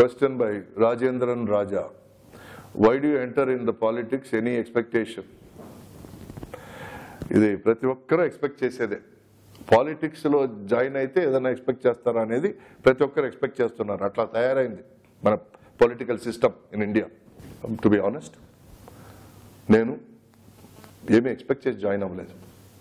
Question by Rajendran Raja. Why do you enter in the politics any expectation? ఇది ప్రతి ఒక్కరూ expect చేసేదే పాలిటిక్స్లో జాయిన్ అయితే ఏదైనా ఎక్స్పెక్ట్ చేస్తారా అనేది ప్రతి ఒక్కరు ఎక్స్పెక్ట్ చేస్తున్నారు అట్లా తయారైంది మన political system in India to be honest నేను ఏమీ ఎక్స్పెక్ట్ చేసి జాయిన్ అవ్వలేదు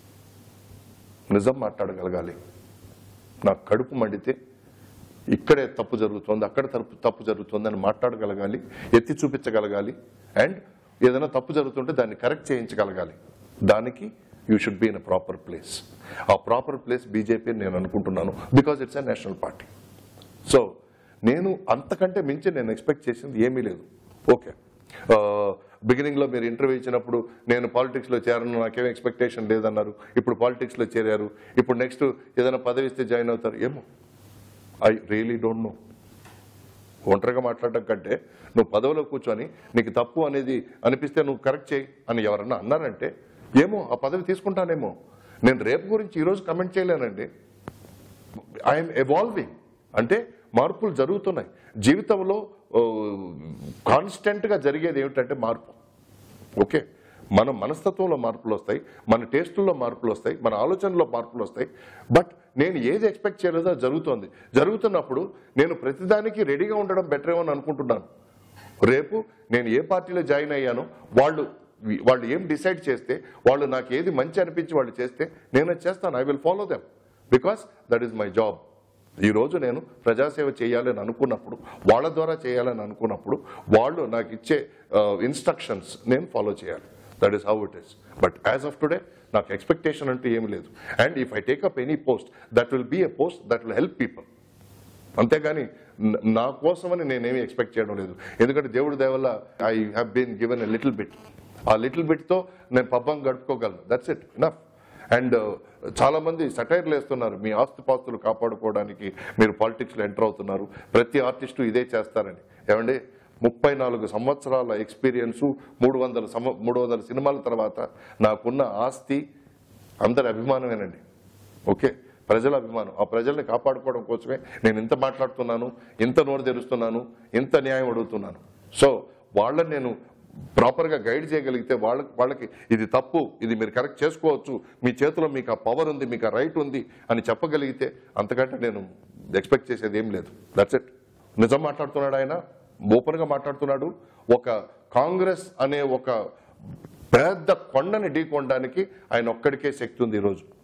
నిజం మాట్లాడగలగాలి నాకు కడుపు మండితే ఇక్కడే తప్పు జరుగుతోంది అక్కడ తప్పు తప్పు జరుగుతోంది అని మాట్లాడగలగాలి ఎత్తి చూపించగలగాలి అండ్ ఏదైనా తప్పు జరుగుతుంటే దాన్ని కరెక్ట్ చేయించగలగాలి దానికి you should be in a proper place ఆ ప్రాపర్ ప్లేస్ బీజేపీ నేను అనుకుంటున్నాను because it's a national party so నేను అంతకంటే మించి నేను ఎక్స్పెక్ట్ చేసింది ఏమీ లేదు ఓకే బిగినింగ్ లో మీరు ఇంటర్వ్యూ ఇచ్చినప్పుడు నేను పాలిటిక్స్ లో చేరను నాకేం ఎక్స్పెక్టేషన్ లేదన్నారు ఇప్పుడు పాలిటిక్స్ లో చేరారు ఇప్పుడు నెక్స్ట్ ఏదైనా పదవి ఇస్తే జాయిన్ అవుతారు ఏమో ఐ రియలీ డోంట్ నో ఒంటరిగా మాట్లాడడం కంటే నువ్వు పదవిలో కూర్చొని నీకు తప్పు అనేది అనిపిస్తే నువ్వు కరెక్ట్ చేయి అని ఎవరన్నా అన్నారంటే ఏమో ఆ పదవి తీసుకుంటానేమో నేను రేపు గురించి ఈరోజు కమెంట్ చేయలేనండి ఐఎమ్ ఎవాల్వింగ్ అంటే మార్పులు జరుగుతున్నాయి జీవితంలో కాన్స్టెంట్ గా జరిగేది ఏమిటంటే మార్పు ఓకే మన మనస్తత్వంలో మార్పులు వస్తాయి మన టేస్టుల్లో మార్పులు వస్తాయి మన ఆలోచనలో మార్పులు వస్తాయి బట్ నేను ఏది ఎక్స్పెక్ట్ చేయలేదో అది జరుగుతోంది జరుగుతున్నప్పుడు నేను ప్రతిదానికి రెడీగా ఉండడం బెటర్ ఏమో అని అనుకుంటున్నాను రేపు నేను ఏ పార్టీలో జాయిన్ అయ్యానో వాళ్ళు వాళ్ళు ఏం డిసైడ్ చేస్తే వాళ్ళు నాకు ఏది మంచి అనిపించి వాళ్ళు చేస్తే నేను అది చేస్తాను I will follow them because that is my job ఈ రోజు నేను ప్రజాసేవ చేయాలని అనుకున్నప్పుడు వాళ్ళ ద్వారా చేయాలని అనుకున్నప్పుడు వాళ్ళు నాకు ఇచ్చే ఇన్స్ట్రక్షన్స్ నేను ఫాలో చేయాలి that is how it is but as of today నాకు ఎక్స్పెక్టేషన్ అంటూ ఏమి లేదు and if I take up any post that will be a post that will help people అంతేగాని న- నా కోసమని నేనేమి ఎక్స్పెక్ట్ చేయడం లేదు ఎందుకంటే దేవుడి దయవల్ల I have been given a little bit ఆ లిటిల్ బిట్ తో నేను పబ్బం గడుపుకోగలను దట్స్ ఇట్ ఇనఫ్ అండ్ చాలా మంది సటైర్లు వేస్తున్నారు మీ ఆస్తిపాస్తులు కాపాడుకోవడానికి మీరు పాలిటిక్స్ లో ఎంటర్ అవుతున్నారు ప్రతి ఆర్టిస్టు ఇదే చేస్తారని ఏమండి ముప్పై నాలుగు సంవత్సరాల ఎక్స్పీరియన్స్ మూడు వందల సంవ- మూడు వందల సినిమాల తర్వాత నాకున్న ఆస్తి అందరి అభిమానమేనండి ఓకే ప్రజల అభిమానం ఆ ప్రజల్ని కాపాడుకోవడం కోసమే నేను ఇంత మాట్లాడుతున్నాను ఇంత నోరు తెరుస్తున్నాను ఇంత న్యాయం అడుగుతున్నాను సో వాళ్ళని నేను ప్రాపర్గా గైడ్ చేయగలిగితే వాళ్ళ వాళ్ళకి ఇది తప్పు ఇది మీరు కరెక్ట్ చేసుకోవచ్చు మీ చేతిలో మీకు ఆ పవర్ ఉంది మీకు ఆ రైట్ ఉంది అని చెప్పగలిగితే అంతకంటే నేను ఎక్స్పెక్ట్ చేసేది ఏం లేదు దట్స్ ఇట్ నిజం మాట్లాడుతున్నాడు ఆయన ఓపెన్గా మాట్లాడుతున్నాడు ఒక కాంగ్రెస్ అనే ఒక పెద్ద కొండని ఢీకొనడానికి ఆయన ఒక్కడికే శక్తి ఉంది ఈరోజు